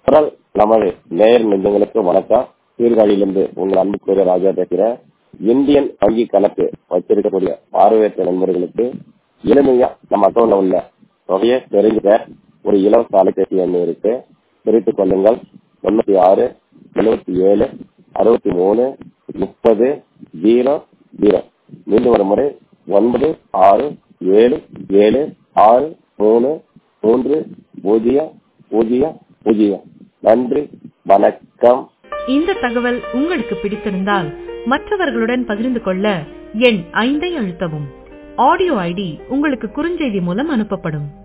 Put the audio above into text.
குரல் நமது நேயர் நெஞ்சங்களுக்கு வணக்கம் சீர்காழியிலிருந்து உங்கள் அன்புக்குரிய ராஜா பேசுகிறேன் இந்தியன் வங்கி கணக்கு வச்சிருக்கக்கூடிய பார்வையற்ற நண்பர்களுக்கு எளிமையா நம்ம அக்கௌண்ட்ல உள்ள தொகையை தெரிஞ்சுக்க ஒரு இலவச அலைபேசி எண் இருக்கு குறித்துக் கொள்ளுங்கள் தொண்ணூத்தி ஆறு எழுபத்தி ஏழு அறுபத்தி மூணு முப்பது ஜீரோ ஜீரோ மீண்டும் ஒரு முறை ஒன்பது ஆறு ஏழு ஏழு ஆறு மூணு மூன்று பூஜ்ஜியம் பூஜ்ஜியம் பூஜ்ஜியம் நன்றி வணக்கம் இந்த தகவல் உங்களுக்கு பிடித்திருந்தால் மற்றவர்களுடன் பகிர்ந்து கொள்ள எண் ஐந்தை அழுத்தவும் ஆடியோ ஐடி உங்களுக்கு குறுஞ்செய்தி மூலம் அனுப்பப்படும்